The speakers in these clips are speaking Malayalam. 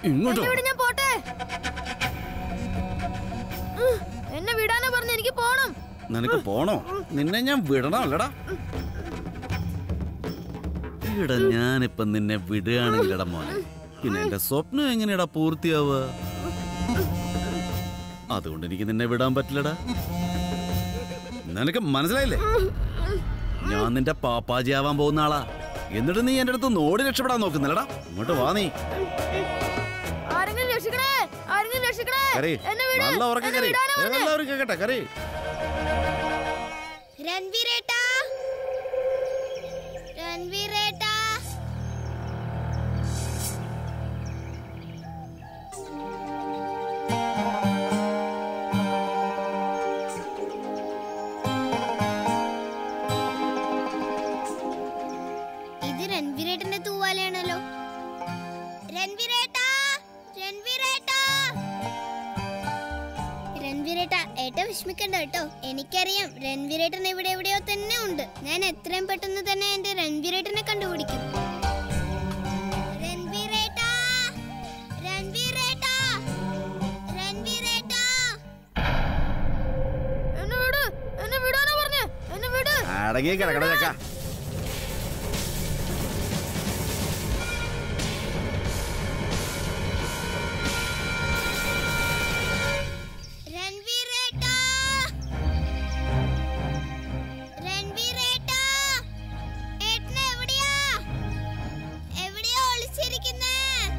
ഇങ്ങോട്ടോ എന്നെ വിട് ഞാൻ പോട്ടെ ഉഹ്, എന്നെ വിടാനാ പറഞ്ഞു എനിക്ക് പോണം നിനക്ക് പോണോ നിന്നെ ഞാൻ വിടണം അല്ലടാ ഇട ഞാനിപ്പൊ നിന്നെ വിടുകയാണെങ്കിലടാ മോനെ പിന്നെ എന്റെ സ്വപ്നം എങ്ങനെയാടാ പൂർത്തിയാവുക അതുകൊണ്ട് എനിക്ക് നിന്നെ വിടാൻ പറ്റില്ലടാ നിനക്ക് മനസ്സിലായില്ലേ ഞാൻ നിന്റെ പാപ്പാജി ആവാൻ പോകുന്ന ആളാ എന്നിട്ട് നീ എന്റെ അടുത്ത് നോടി രക്ഷപ്പെടാൻ നോക്കുന്നില്ലടാ ഇങ്ങോട്ട് വാ നീ ആരെങ്കിലും രക്ഷിക്കണേ ആരെങ്കിലും രക്ഷിക്കണേ കറി എന്നെ വിട് നല്ല ഉറക്കം എന്നെ കറി വിടാനാ പറഞ്ഞെ. എല്ലാവരും കേക്കട്ടെ കറി രൺവീരേട്ടാ രൺവീരേട്ടാ ഇത് രൺവീരേട്ടന്റെ തൂവാലയാണല്ലോ രൺവീരേട്ടാ രൺവീരേട്ടാ രൺവീരേട്ട ഏട്ട വിഷമിക്കണ്ട കേട്ടോ എനിക്കറിയാം രൺവീരേട്ടൻ ഇവിടെ എവിടെയോ തന്നെ ഉണ്ട് ഞാൻ എത്രയും പെട്ടെന്ന് തന്നെ എന്റെ രൺവീരേട്ടനെ കണ്ടുപിടിക്കും രൺവീരേട്ടാ രൺവീരേട്ടാ രൺവീരേട്ടാ എന്നെ വിട് എന്നെ വിടാനാ പറഞ്ഞേ എന്നെ വിട് അടങ്ങി കിടക്കട ചക്ക രൺവീരേട്ടാ രൺവീരേട്ടാ ഏട്ടൻ എവിടെയാ എവിടെയാ ഒളിച്ചിരിക്കുന്നേ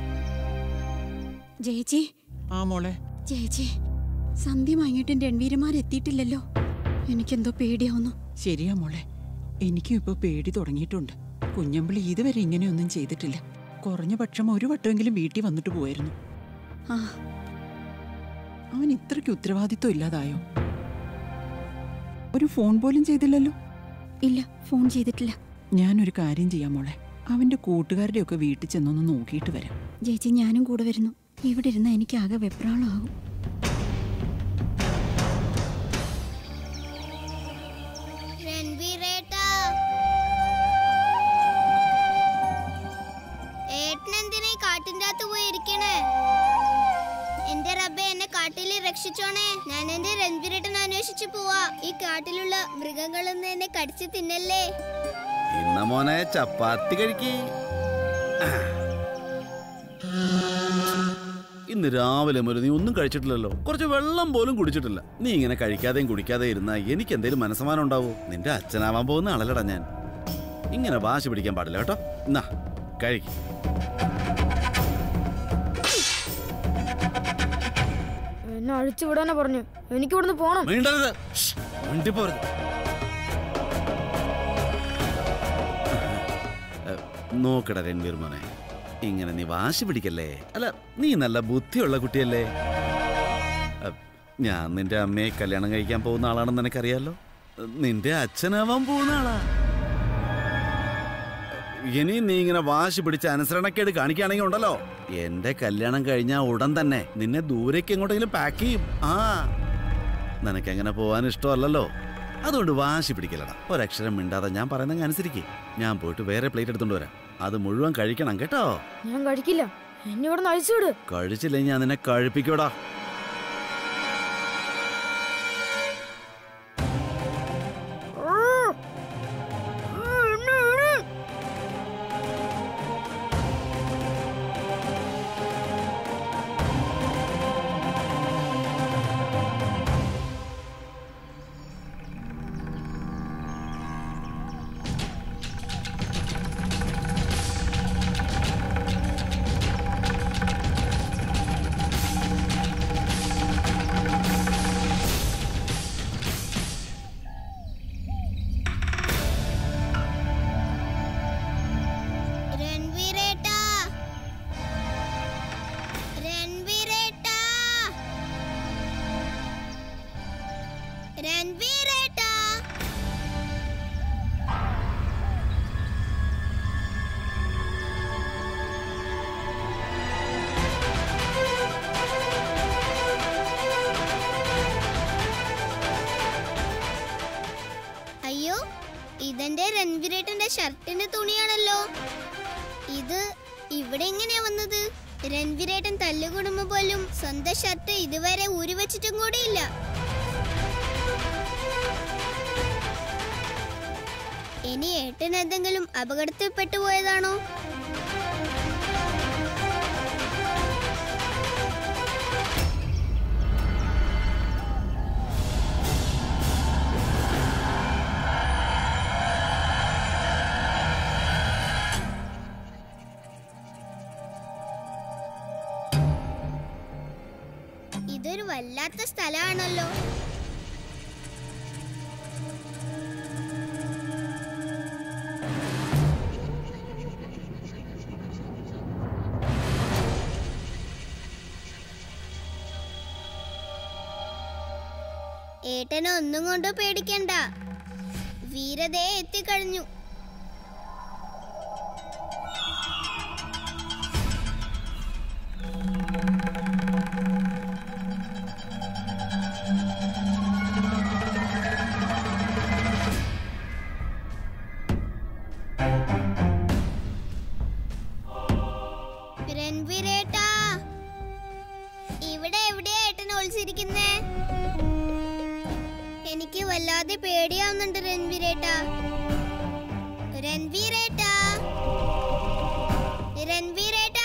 ജയച്ചി ആ മോളെ ജയച്ചി സന്ധ്യ മയങ്ങിട്ടും രൺവീരന്മാരെത്തിയിട്ടില്ലല്ലോ എനിക്കെന്തോ പേടിയാവുന്നു ശരിയാ മോളെ എനിക്കും ഇപ്പൊ പേടി തുടങ്ങിയിട്ടുണ്ട് കുഞ്ഞമ്പിളി ഇതുവരെ ഇങ്ങനെയൊന്നും ചെയ്തിട്ടില്ല കുറഞ്ഞ പക്ഷം ഒരു വട്ടമെങ്കിലും വീട്ടിൽ വന്നിട്ട് പോയിരുന്നു ആ അവൻ ഇത്രയ്ക്ക് ഉത്തരവാദിത്വം ഇല്ലാതായോ ഒരു ഫോൺ പോലും ചെയ്തില്ലല്ലോ ഇല്ല ഫോൺ ചെയ്തിട്ടില്ല ഞാനൊരു കാര്യം ചെയ്യാം മോളെ അവന്റെ കൂട്ടുകാരുടെ ഒക്കെ വീട്ടിൽ ചെന്നൊന്ന് നോക്കിയിട്ട് വരാം ജയച്ചി ഞാനും കൂടെ വരുന്നു ഇവിടെ ഇരുന്ന എനിക്ക് ആകെ വെപ്രാളമാകും രൺവീരേട്ടാ ഏട്ടനെന്തിനാ ഈ കാട്ടിന്റെ അകത്ത് പോയി ഇരിക്കണേ എന്റെ റബ്ബെ എന്നെ കാട്ടിൽ രക്ഷിച്ചോണേ ഞാൻ എന്റെ രൺവീരേട്ടനെ അന്വേഷിച്ചു പോവാ ഈ കാട്ടിലുള്ള മൃഗങ്ങളൊന്നും എന്നെ കടിച്ചു തിന്നല്ലേ ഇന്ന മോനെ ചപ്പാത്തി കഴിക്കി ഇന്ന് രാവിലെ മുതൽ നീ ഒന്നും കഴിച്ചിട്ടില്ലല്ലോ കുറച്ച് വെള്ളം പോലും കുടിച്ചിട്ടില്ല നീ ഇങ്ങനെ കഴിക്കാതെയും കുടിക്കാതെയും ഇരുന്നാ എനിക്ക് എന്തേലും മനസ്സമാനം ഉണ്ടാവോ നിന്റെ അച്ഛനാവാൻ പോകുന്ന ആളല്ലടാ ഞാൻ ഇങ്ങനെ വാശി പിടിക്കാൻ പാടില്ല കേട്ടോ എന്നാ കഴിക്ക് എന്നെ അഴിച്ചു വിടാനാ പറഞ്ഞു എനിക്ക് ഇവിടുന്ന് പോണം വീണ്ടരുത് മിണ്ടിപ്പോരുത് നോക്കട രൺവീർ മോനെ ഇങ്ങനെ നീ വാശി പിടിക്കല്ലേ അല്ല നീ നല്ല ബുദ്ധിയുള്ള കുട്ടിയല്ലേ അ, ഞാൻ നിന്റെ അമ്മയെ കല്യാണം കഴിക്കാൻ പോകുന്ന ആളാണെന്ന് നിനക്കറിയാലോ നിന്റെ അച്ഛനാവാൻ പോകുന്ന ആളാ ഇനി നീ ഇങ്ങനെ വാശി പിടിച്ച അനുസരണക്കേട് കാണിക്കുകയാണെങ്കിൽ ഉണ്ടല്ലോ എന്റെ കല്യാണം കഴിഞ്ഞാൽ ഉടൻ തന്നെ നിന്നെ ദൂരേക്ക് എങ്ങോട്ടെങ്കിലും പാക്ക് ചെയ്യും ആ നിനക്ക് എങ്ങനെ പോകാൻ ഇഷ്ടമല്ലല്ലോ അതുകൊണ്ട് വാശി പിടിക്കലടാ ഒരക്ഷരം മിണ്ടാതെ ഞാൻ പറയുന്നത് അനുസരിക്ക് ഞാൻ പോയിട്ട് വേറെ പ്ലേറ്റ് എടുത്തോണ്ട് വരാം അത് മുഴുവൻ കഴിക്കണം കേട്ടോ ഞാൻ കഴിക്കില്ല എന്നെ ഇവിടുന്ന് അഴിച്ചു വിട് കഴിച്ചില്ലെങ്കിൽ ഞാൻ നിന്നെ കഴിപ്പിക്കൂടാ രൺവീരേട്ടാ രൺവീരേട്ടാ രൺവീരേട്ടാ അയ്യോ ഇതെന്റെ രൺവീരേട്ടന്റെ ഷർട്ടിന്റെ തുണിയാണല്ലോ ഇത് ഇവിടെ എങ്ങനെയാ വന്നത് രൺവീരേട്ടൻ തല്ലുകുടുമ്പോ പോലും സ്വന്തം ഷർട്ട് ഇതുവരെ ഊരി വെച്ചിട്ടും കൂടിയില്ല ഇനി ഏട്ടൻ എന്തെങ്കിലും അപകടത്തിൽപ്പെട്ടു പോയതാണോ ഇതൊരു വല്ലാത്ത സ്ഥലമാണല്ലോ ഏട്ടനെ ഒന്നും കൊണ്ടും പേടിക്കണ്ട വീരതയെ എത്തിക്കഴിഞ്ഞു രൺവീരേട്ടാ ഇവിടെ എവിടെയാ ഏട്ടൻ ഒളിച്ചിരിക്കുന്നേ എനിക്ക് വല്ലാതെ പേടിയാവുന്നുണ്ട് രൺവീരേട്ടാ രൺവീരേട്ടാ രൺവീരേട്ടാ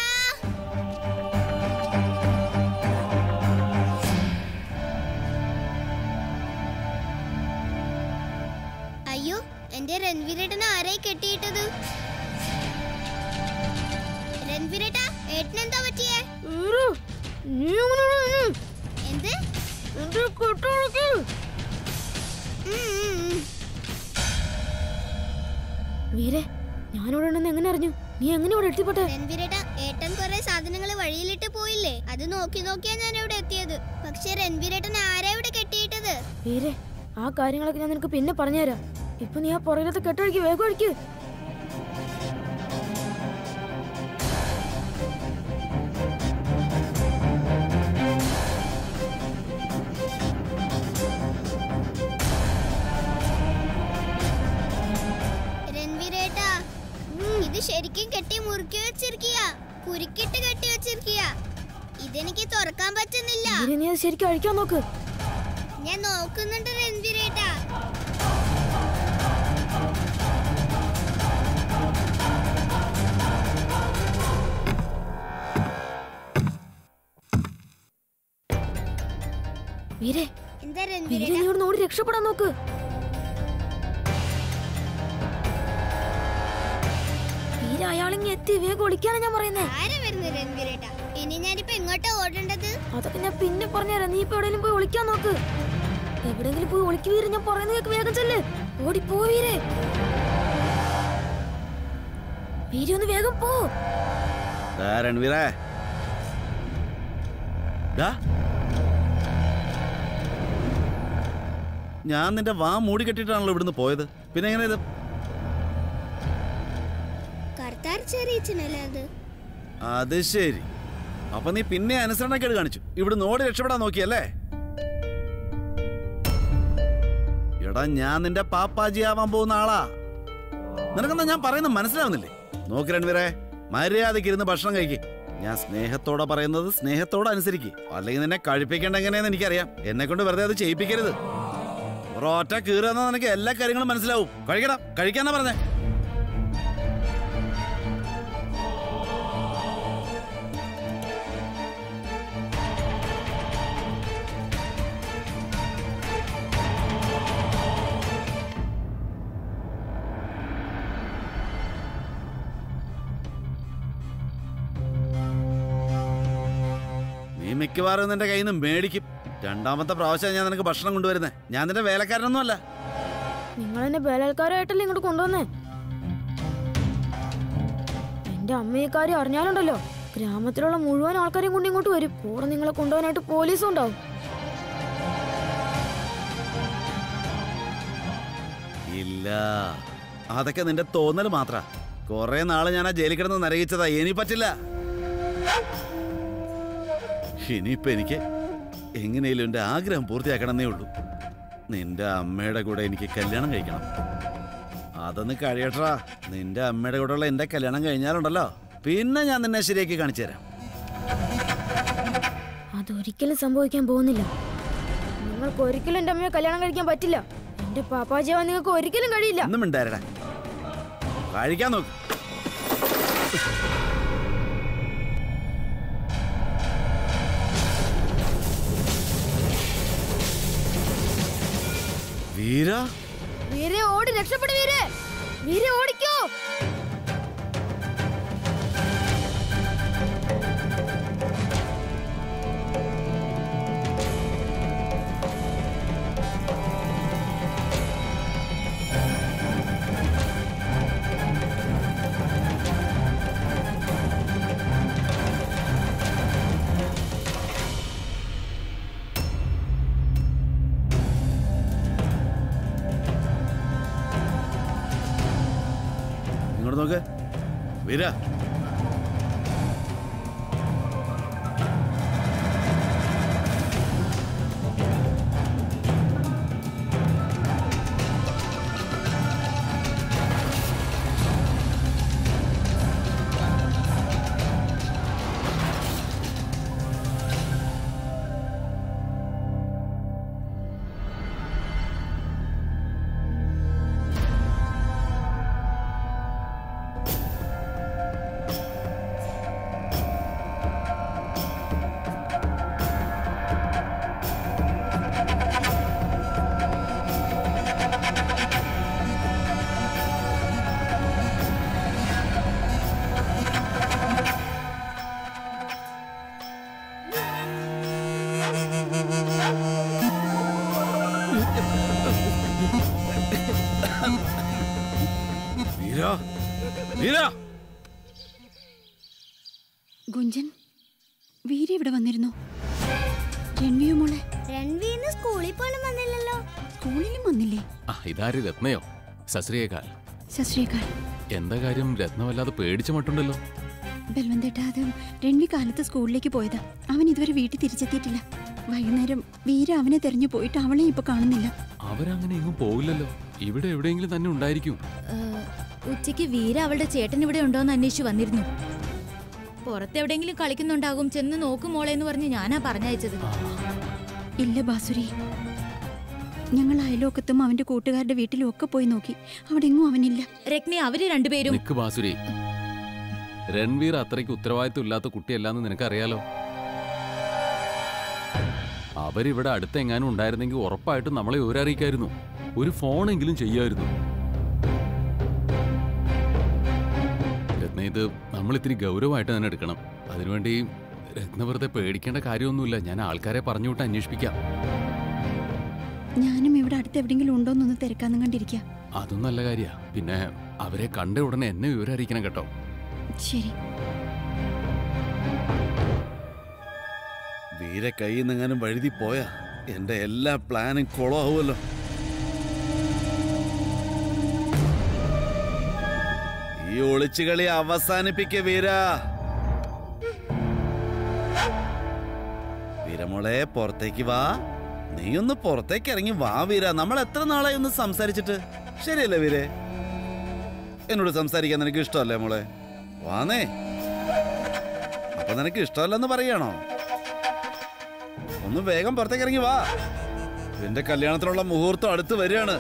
അയ്യോ എന്റെ രൺവീരേട്ടനെ ആരായി കെട്ടിയിട്ടത് രൺവീരേട്ടാ ഏട്ടനെന്താ പറ്റിയേ വീരു, നീ എങ്ങനെ ഇവിടെ വന്നു? എന്ത് എന്റെ കെട്ടടക്ക്. ഉം, ഉം, ഉം. വീരെ ഞാനിവിടെ ഉണ്ടെന്ന് എങ്ങനെ അറിഞ്ഞു നീ എങ്ങനെ ഇവിടെ എത്തിപ്പെട്ടെ രൺവീരേട്ട ഏട്ടൻ കുറെ സാധനങ്ങൾ വഴിയിലിട്ട് പോയില്ലേ അത് നോക്കി നോക്കിയാ ഞാൻ ഇവിടെ എത്തിയത് പക്ഷെ രൺവീരേട്ടൻ ആരാ ഇവിടെ കെട്ടിയിട്ടത് വീരെ ആ കാര്യങ്ങളൊക്കെ ഞാൻ നിനക്ക് പിന്നെ പറഞ്ഞുതരാം ഇപ്പൊ നീ ആ പുറകിലത്തെ കെട്ടഴിക്ക് വേഗം അടിക്ക് രൺവീരേട്ട ഇത് ശരിക്കും കെട്ടി മുറുക്കി വെച്ചിരിക്കുക കുരുക്കിട്ട് കെട്ടി വെച്ചിരിക്കുക ഇതെനിക്ക് തുറക്കാൻ പറ്റുന്നില്ല വീരെ നീ അത് ശരിക്കും അഴിക്കാൻ നോക്ക് ഞാൻ നോക്കുന്നുണ്ട് രൺവീരേട്ടാ വീരെ എന്താ വീരെ രൺവീരേട്ട നീ ഇവിടെ ഓടി രക്ഷപ്പെടാൻ നോക്ക് വീരെ അയാളിങ്ങി എത്തി വേഗം ഒളിക്കാനാ ഞാൻ പറയുന്നേ ആരാ വരുന്നു രൺവീരേട്ട ഇനി ഞാനിപ്പോ എങ്ങോട്ടാ ഓടേണ്ടത് അതൊക്കെ ഞാൻ പിന്നെ പറഞ്ഞുതരാം നീ ഇപ്പൊ എവിടെയെങ്കിലും പോയി ഒളിക്കാൻ നോക്ക് എവിടെയെങ്കിലും പോയി ഒളിക്ക് വീരെ ഞാൻ പറയുന്നത് കേക്ക് വേഗം ചെല്ല് ഓടി പോ വീരെ വീരെ ഒന്ന് വേഗം പോ ദാ രൺവീരേ ദാ. ഞാൻ നിന്റെ വാ മൂടി കെട്ടിട്ടാണല്ലോ ഇവിടുന്ന് പോയത് പിന്നെ എങ്ങനെ ഇത് കർത്താർ ചെറിയച്ചനല്ലേ അത് അത് ശരി അപ്പൊ നീ പിന്നെ അനുസരണക്കേട് കാണിച്ചു ഇവിടുന്ന് ഓടി രക്ഷപ്പെടാൻ നോക്കിയല്ലേ എടാ ഞാൻ നിന്റെ പാപ്പാജി ആവാൻ പോകുന്ന ആളാ നിനക്കെന്താ ഞാൻ പറയുന്നത് മനസ്സിലാവുന്നില്ലേ നോക്ക് രൺവീരെ മര്യാദയ്ക്ക് ഇരുന്ന് ഭക്ഷണം കഴിക്ക് ഞാൻ സ്നേഹത്തോടെ പറയുന്നത് സ്നേഹത്തോടെ അനുസരിക്ക് അല്ലെങ്കിൽ നിന്നെ കഴിപ്പിക്കേണ്ട എങ്ങനെയെന്ന് എനിക്കറിയാം എന്നെ കൊണ്ട് വെറുതെ അത് ചെയ്യിപ്പിക്കരുത് ഒരൊറ്റ കീറുന്ന നിനക്ക് എല്ലാ കാര്യങ്ങളും മനസ്സിലാവും കഴിക്കടാ കഴിക്കാന്നാ പറഞ്ഞേ നീ മിക്കവാറും നിന്റെ കയ്യിൽ നിന്ന് മേടിക്കും രണ്ടാമത്തെ പ്രാവശ്യം ഞാൻ നിനക്ക് ഭക്ഷണം കൊണ്ടുവരുന്നത് ഞാൻ നിന്റെ വേലക്കാരനൊന്നും അല്ല നിങ്ങൾ എന്നെ ബലാത്കാരമായിട്ടല്ലേ ഇങ്ങോട്ട് കൊണ്ടുവന്നേ എന്റെ അമ്മ ഈ കാര്യം അറിഞ്ഞാലുണ്ടല്ലോ ഗ്രാമത്തിലുള്ള മുഴുവൻ ആൾക്കാരെയും കൊണ്ട് ഇങ്ങോട്ട് വരും കൂടെ നിങ്ങളെ കൊണ്ടുപോകാനായിട്ട് പോലീസും ഉണ്ടാവും ഇല്ല അതൊക്കെ നിന്റെ തോന്നൽ മാത്ര കുറെ നാള് ഞാൻ ആ ജയിലിൽ കിടന്ന് നരകിച്ചതാ ഇനി പറ്റില്ല ഇനിയിപ്പൊ എനിക്ക് എങ്ങനെയും എന്റെ ആഗ്രഹം പൂർത്തിയാക്കണമെന്നേ ഉള്ളൂ നിന്റെ അമ്മയുടെ കൂടെ എനിക്ക് കല്യാണം കഴിക്കണം അതൊന്ന് കഴിയട്ടാ നിന്റെ അമ്മയുടെ കൂടെയുള്ള എന്റെ കല്യാണം കഴിഞ്ഞാലുണ്ടല്ലോ പിന്നെ ഞാൻ നിന്നെ ശരിയാക്കി കാണിച്ചു തരാം അതൊരിക്കലും സംഭവിക്കാൻ പോകുന്നില്ല നിങ്ങൾക്ക് ഒരിക്കലും എന്റെ അമ്മയെ കല്യാണം കഴിക്കാൻ പറ്റില്ല എന്റെ പാപ്പാജിയാവാൻ നിങ്ങൾക്ക് ഒരിക്കലും കഴിയില്ല ഒന്നും മിണ്ടാരടാ കഴിക്കാൻ നോക്ക് വീര വീരെ ഓടി രക്ഷപ്പെടു വീരെ വീരെ ഓടിക്കോ ഇങ്ങോട്ട് നോക്ക് വീര വീര വീര ഗുഞ്ചൻ വീര ഇവിടെ വന്നിരുന്നു രൺവിയോ മോളെ രൺവീന്ന് സ്കൂളിൽ പോലും വന്നില്ലല്ലോ സ്കൂളിലും വന്നില്ലേ ആ ഇതാര് രത്നയോ സശ്രീയക്കാൽ ശശ്രീകാൽ എന്താ കാര്യം രത്നമല്ലാതെ പേടിച്ച മട്ടുണ്ടല്ലോ ബൽവന്തേട്ട അത് രൺവി കാലത്ത് സ്കൂളിലേക്ക് പോയതാ അവൻ ഇതുവരെ വീട്ടിൽ തിരിച്ചെത്തിയിട്ടില്ല വൈകുന്നേരം വീര അവനെ തെരഞ്ഞു പോയിട്ട് അവളെ ഇപ്പൊ കാണുന്നില്ല അവരങ്ങനെ എങ്ങും പോവില്ലല്ലോ ഇവിടെ എവിടെയെങ്കിലും തന്നെ ഉണ്ടായിരിക്കും ഉച്ചയ്ക്ക് വീര അവളുടെ ചേട്ടൻ ഇവിടെ ഉണ്ടോന്ന് അന്വേഷിച്ചു വന്നിരുന്നു പുറത്തെവിടെയെങ്കിലും കളിക്കുന്നുണ്ടാകും ചെന്ന് നോക്കും മോളെ എന്ന് പറഞ്ഞ് ഞാനാ പറഞ്ഞയച്ചത് ഇല്ല ബാസുരി ഞങ്ങൾ അയലോക്കത്തും അവന്റെ കൂട്ടുകാരുടെ വീട്ടിലും ഒക്കെ പോയി നോക്കി അവിടെ എങ്ങും അവനില്ല രഗ്നി അവര് രണ്ടുപേരും നിക്ക് ബാസുരി രൺവീർ അത്രയ്ക്ക് ഉത്തരവാദിത്വം ഇല്ലാത്ത കുട്ടിയല്ലാന്ന് നിനക്കറിയാലോ അവരിവിടെ അടുത്തെങ്ങാനും ഉണ്ടായിരുന്നെങ്കിൽ ഉറപ്പായിട്ടും നമ്മളെ വിവരറിയിക്കായിരുന്നു ഒരു ഫോണെങ്കിലും ചെയ്യായിരുന്നു രത്ന ഇത് നമ്മൾ ഇത്തിരി ഗൗരവമായിട്ട് തന്നെ എടുക്കണം അതിനുവേണ്ടി രത്ന വെറുതെ പേടിക്കേണ്ട കാര്യമൊന്നുമില്ല ഞാൻ ആൾക്കാരെ പറഞ്ഞു വിട്ട് അന്വേഷിപ്പിക്കാം ഞാനും ഇവിടെ അടുത്ത് എവിടെയെങ്കിലും ഉണ്ടോന്നൊന്ന് തിരക്കാന്നും കണ്ടിരിക്കുക അതും നല്ല കാര്യ പിന്നെ അവരെ കണ്ട ഉടനെ എന്നെ വിവരം അറിയിക്കണം കേട്ടോ ശരി വീര കയ്യിൽ നിന്നെങ്ങാനും വഴുതി പോയാ എന്റെ എല്ലാ പ്ലാനും കുളമാവുമല്ലോ ഈ ഒളിച്ചുകളി അവസാനിപ്പിക്ക വീര വീരമോളെ പുറത്തേക്ക് വാ നീ ഒന്ന് പുറത്തേക്ക് ഇറങ്ങി വാ വീര നമ്മൾ എത്ര നാളായി ഒന്ന് സംസാരിച്ചിട്ട് ശരിയല്ലേ വീരെ എന്നോട് സംസാരിക്കാൻ നിനക്ക് ഇഷ്ടമല്ലേ മോളെ വാന്നേ അപ്പൊ നിനക്ക് ഇഷ്ടമല്ലെന്ന് പറയാണോ ഒന്ന് വേഗം പുറത്തേക്ക് ഇറങ്ങി വാ എന്റെ കല്യാണത്തിനുള്ള മുഹൂർത്തം അടുത്ത് വരികയാണ്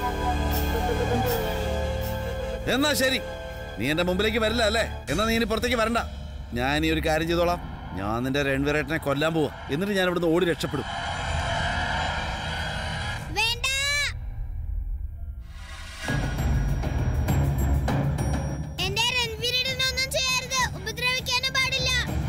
എന്നാ ശരി നീ എന്റെ മുമ്പിലേക്ക് വരില്ല അല്ലേ എന്നാ നീ ഇനി പുറത്തേക്ക് വരണ്ട ഞാൻ ഈ ഒരു കാര്യം ചെയ്തോളാം ഞാൻ നിന്റെ രൺവീരേട്ടനെ കൊല്ലാൻ പോവാ എന്നിട്ട് ഞാൻ ഇവിടുന്ന് ഓടി രക്ഷപ്പെടും വേണ്ട എന്റെ രൺവീരിനൊന്നും ചെയ്യരുത് ഉപദ്രവിക്കാനും പാടില്ല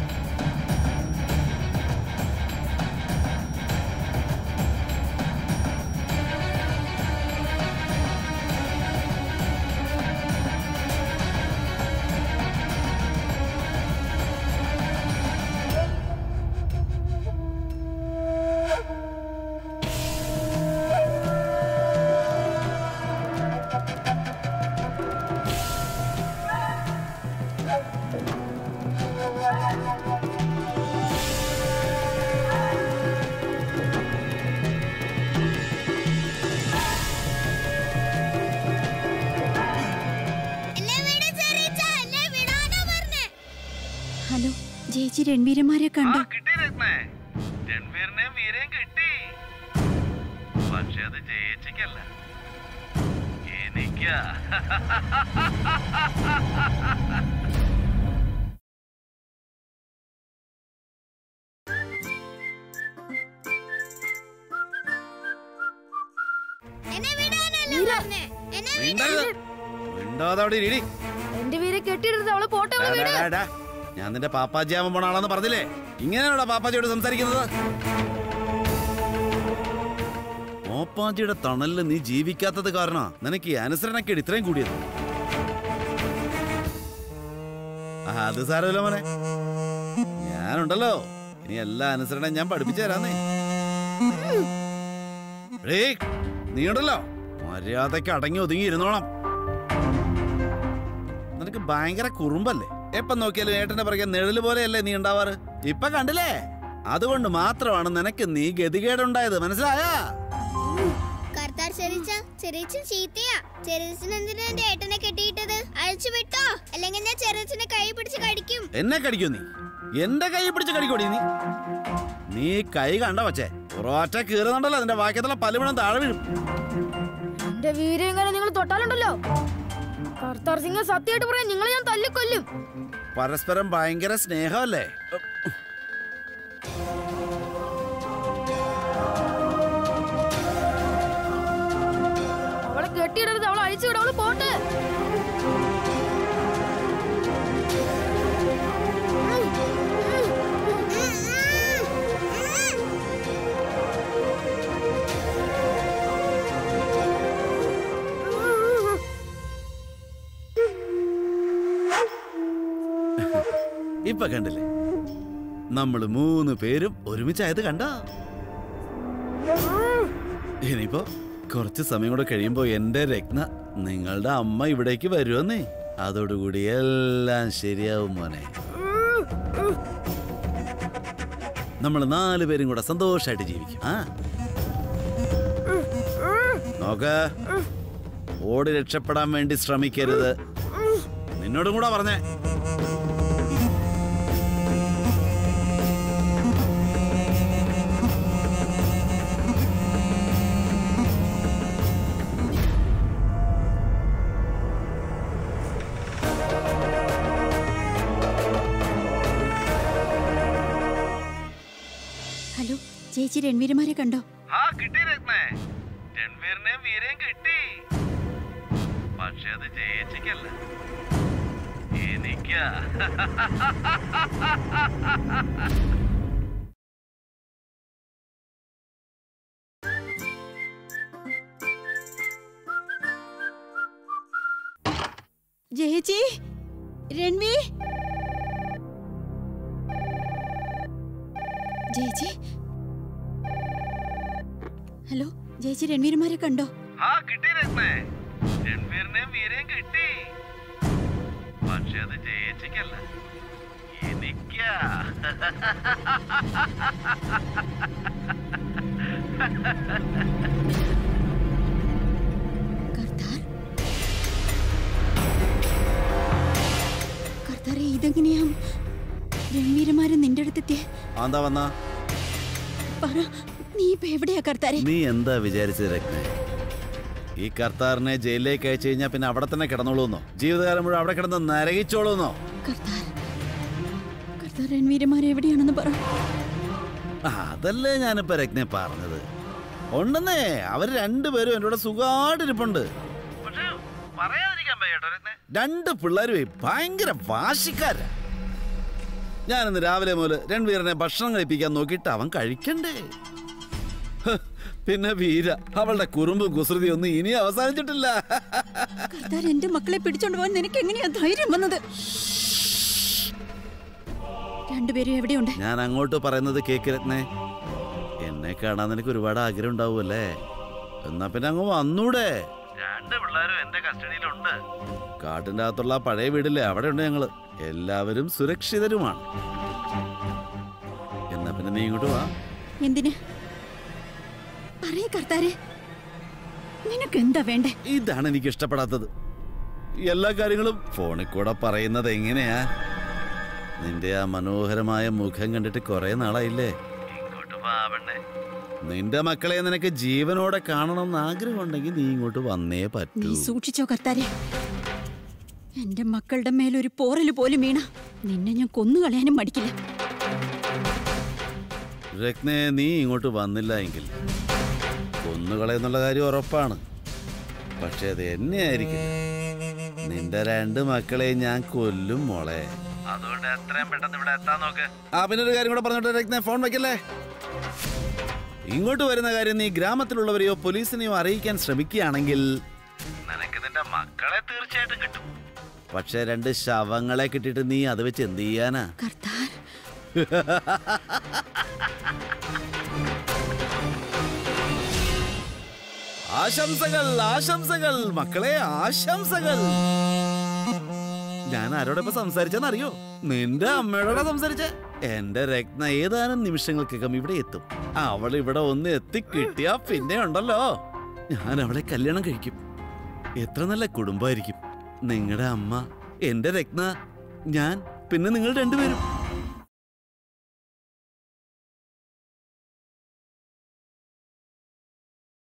എന്നെ വിട് ചെറിയച്ഛ, എന്നെ വിടാനാ പറഞ്ഞെ. ഹലോ ചേച്ചി രൺവീരന്മാരെ കണ്ടോ രൺവീറിനെയും വീരയും കിട്ടി പക്ഷെ അത് ചേച്ചിക്കല്ല എനിക്കാ എന്നെ വിടാനല്ലേ പറഞ്ഞേ എന്നെ വിടാൻ മിണ്ടരുത്. മിണ്ടാതെ അവിടെ ഇരി. എന്റെ വീരെ കെട്ടിയിടരുത് അവള് പോട്ടെ അവള് ഡാ, വീട് ഡാ, ഡാ. ഞാൻ നിന്റെ പാപ്പാജിയാവാൻ പോണ ആളാന്ന് പറഞ്ഞില്ലേ ഇങ്ങനെയാണോടാ പാപ്പാജിയോട് സംസാരിക്കുന്നത് ഓപ്പാജിയുടെ തണലില് നീ ജീവിക്കാത്തത് കാരണ നിനക്ക് ഈ അനുസരണക്കേട് ഇത്രയും കൂടിയത് ആ, അത് സാരമില്ല മോനെ ഞാനുണ്ടല്ലോ ഇനി എല്ലാ അനുസരണയും ഞാൻ പഠിപ്പിച്ചു തരാന്നേ ഏയ്, നീ ഉണ്ടല്ലോ മര്യാദക്ക് അടങ്ങി ഒതുങ്ങി ഇരുന്നോണം നിനക്ക് ഭയങ്കര കുറുമ്പല്ലേ എപ്പം നോക്കിയാലും ഏട്ടന്റെ പിറകെ നിഴല് പോലെയല്ലേ നീ ഉണ്ടാവാറ് ഇപ്പൊ കണ്ടില്ലേ അതുകൊണ്ട് മാത്രമാണ് നിനക്ക് നീ ഗതികേടുണ്ടായത് മനസ്സിലായാ കർത്താർ ചെറിച്ച ചെറിയച്ചൻ ചീത്തയാ ചെറിയച്ചൻ എന്തിനാ എന്റെ ഏട്ടനെ കെട്ടിയിട്ടത് അഴിച്ചു വിട്ടോ അല്ലെങ്കിൽ ഞാൻ ചെറിയച്ചനെ കൈ പിടിച്ച് കടിക്കും എന്നെ കടിക്കൂ നീ എന്റെ കൈ പിടിച്ച് കടിക്കോടി നീ നീ കൈ കണ്ട വച്ചേ ഒരൊറ്റ കീറുന്നുണ്ടല്ലോ അതിന്റെ വാക്യത്തിലെ പലവിടം താഴെ വീഴും എന്റെ വീരെ എങ്ങനെ നിങ്ങൾ തൊട്ടാലുണ്ടല്ലോ കർത്താർ സിംഗ് സത്യമായിട്ട് പറയാം നിങ്ങളെ ഞാൻ തല്ലിക്കൊല്ലും പരസ്പരം ഭയങ്കര സ്നേഹമല്ലേ അവളെ കെട്ടിയിടരുത് അവളെ അഴിച്ചു വിട അവള് പോട്ടെ ഇപ്പൊ കണ്ടില്ലേ നമ്മള് മൂന്ന് പേരും ഒരുമിച്ചായത് കണ്ട ഇനിയിപ്പോ കുറച്ച് സമയം കൂടെ കഴിയുമ്പോ എന്റെ രത്ന നിങ്ങളുടെ അമ്മ ഇവിടേക്ക് വരുമെന്നേ അതോടുകൂടി എല്ലാം ശരിയാവും മോനെ നമ്മൾ നാല് പേരും കൂടെ സന്തോഷമായിട്ട് ജീവിക്കും ആ നോക്ക ഓടി രക്ഷപ്പെടാൻ വേണ്ടി ശ്രമിക്കരുത് നിന്നോടും കൂടെ പറഞ്ഞേ ഹലോ ചേച്ചി രൺവീരമാരെ കണ്ടോ ആ കിട്ടി രത്നേ രൺവീറിനെയും വീരയും കിട്ടി പക്ഷെ അത് ചേച്ചിക്കല്ല എനിക്കാ ചേച്ചി രൺവീർ ചേച്ചി ഹലോ ചേച്ചി രൺവീരമാരെ കണ്ടോ ആ കിട്ടി രത്നേ രൺവീറിനെയും വീരയും കിട്ടി പക്ഷെ അത് ചേച്ചിക്കല്ല എനിക്കാ കർത്താർ കർത്താറെ ഇതെങ്ങനെയാ രൺവീരമാരെ നിന്റെ അടുത്തെത്തിയ എന്താ വന്ന പറ നീ ഇപ്പൊ എവിടെയാ കർത്താരെ നീ എന്താ വിചാരിച്ചത് രത്നേ ഈ കർത്താറിനെ ജയിലിലേക്ക് അയച്ചു കഴിഞ്ഞാൽ പിന്നെ അവിടെ തന്നെ കിടന്നോളൂന്നോ ജീവിതകാലം മുഴുവൻ അവിടെ കിടന്ന് നരകിച്ചോളൂന്നോ കർത്താർ കർത്താർ രൺവീരമാരെ എവിടെയാണെന്ന് പറ ആ, അതല്ലേ ഞാനിപ്പോ രത്നെ പറഞ്ഞത് ഉണ്ടെന്നേ അവര് രണ്ടുപേരും എന്നോട് സുഖമായിട്ടിരിപ്പുണ്ട് രണ്ട് പിള്ളേരും ഭയങ്കര വാശിക്കാരാ ഞാനിന്ന് രാവിലെ മുതൽ രൺവീറിനെ ഭക്ഷണം കഴിപ്പിക്കാൻ നോക്കിയിട്ട് അവൻ കഴിക്കണ്ടേ ഹ്, പിന്നെ വീര അവളുടെ കുറുമ്പും കുസൃതിയും ഒന്നും ഇനി അവസാനിച്ചിട്ടില്ല കർത്താർ എന്റെ മക്കളെ പിടിച്ചോണ്ട് പോകാൻ നിനക്ക് എങ്ങനെയാ ധൈര്യം വന്നത് രണ്ടുപേരും എവിടെയുണ്ട് ഞാൻ അങ്ങോട്ട് പറയുന്നത് കേക്ക് രത്നേ എന്നെ കാണാൻ നിനക്ക് ഒരുപാട് ആഗ്രഹം ഉണ്ടാവുമല്ലേ എന്നാ പിന്നെ അങ്ങ് വന്നൂടെ രണ്ട് പിള്ളേരും എന്റെ കസ്റ്റഡിയിലുണ്ട് കാട്ടിന്റെ അകത്തുള്ള ആ പഴയ വീടില്ലേ അവിടെ ഉണ്ട് ഞങ്ങള് എല്ലാവരും സുരക്ഷിതരുമാണ് എന്നാ പിന്നെ നീ ഇങ്ങോട്ട് വാ എന്തിന് പറയ കർത്താരെ നിനക്ക് എന്താ വേണ്ടേ ഇതാണ് എനിക്ക് ഇഷ്ടപ്പെടാത്തത് എല്ലാ കാര്യങ്ങളും ഫോണിൽ കൂടെ പറയുന്നത് എങ്ങനെയാ നിന്റെ ആ മനോഹരമായ മുഖം കണ്ടിട്ട് കുറെ നാളായില്ലേ ഇങ്ങോട്ട് നിന്റെ മക്കളെ നിനക്ക് ജീവനോടെ കാണണമെന്ന് ആഗ്രഹമുണ്ടെങ്കിൽ നീ ഇങ്ങോട്ട് വന്നേ നീ പറ്റൂ സൂക്ഷിച്ചോ കർത്താരെ എന്റെ മക്കളുടെ മേലൊരു പോറല് പോലും വീണ നിന്നെ ഞാൻ കൊന്നുകളയാനും മടിക്കില്ല രത്നെ നീ ഇങ്ങോട്ട് വന്നില്ല എങ്കിൽ കൊന്നുകളയെന്നുള്ള കാര്യം ഉറപ്പാണ് പക്ഷെ അത് എന്നെ ആയിരിക്കും നിന്റെ രണ്ട് മക്കളെ ഞാൻ കൊല്ലും മോളെ അതുകൊണ്ട് എത്രയും പെട്ടെന്ന് ഇവിടെ എത്താൻ നോക്ക് ആ പിന്നെ ഒരു കാര്യം കൂടെ പറഞ്ഞോട്ടെ രത്നെ ഫോൺ വെക്കല്ലേ ഇങ്ങോട്ട് വരുന്ന കാര്യം നീ ഗ്രാമത്തിലുള്ളവരെയോ പോലീസിനെയോ അറിയിക്കാൻ ശ്രമിക്കുകയാണെങ്കിൽ നിനക്ക് നിന്റെ മക്കളെ തീർച്ചയായിട്ടും കിട്ടും പക്ഷെ രണ്ട് ശവങ്ങളെ കിട്ടിയിട്ട് നീ അത് വെച്ച് എന്ത് ചെയ്യാനാ കർത്താർ ആശംസകൾ ആശംസകൾ മക്കളെ ആശംസകൾ ഞാൻ ആരോടൊപ്പം സംസാരിച്ചെന്നറിയോ നിന്റെ അമ്മയോടാ സംസാരിച്ച എന്റെ രത്ന ഏതാനും നിമിഷങ്ങൾക്കകം ഇവിടെ എത്തും അവൾ ഇവിടെ ഒന്ന് എത്തിക്കിട്ടിയാ പിന്നെ ഉണ്ടല്ലോ ഞാൻ അവളെ കല്യാണം കഴിക്കും എത്ര നല്ല കുടുംബമായിരിക്കും നിങ്ങളുടെ അമ്മ എന്റെ രത്ന ഞാൻ പിന്നെ നിങ്ങൾ രണ്ടുപേരും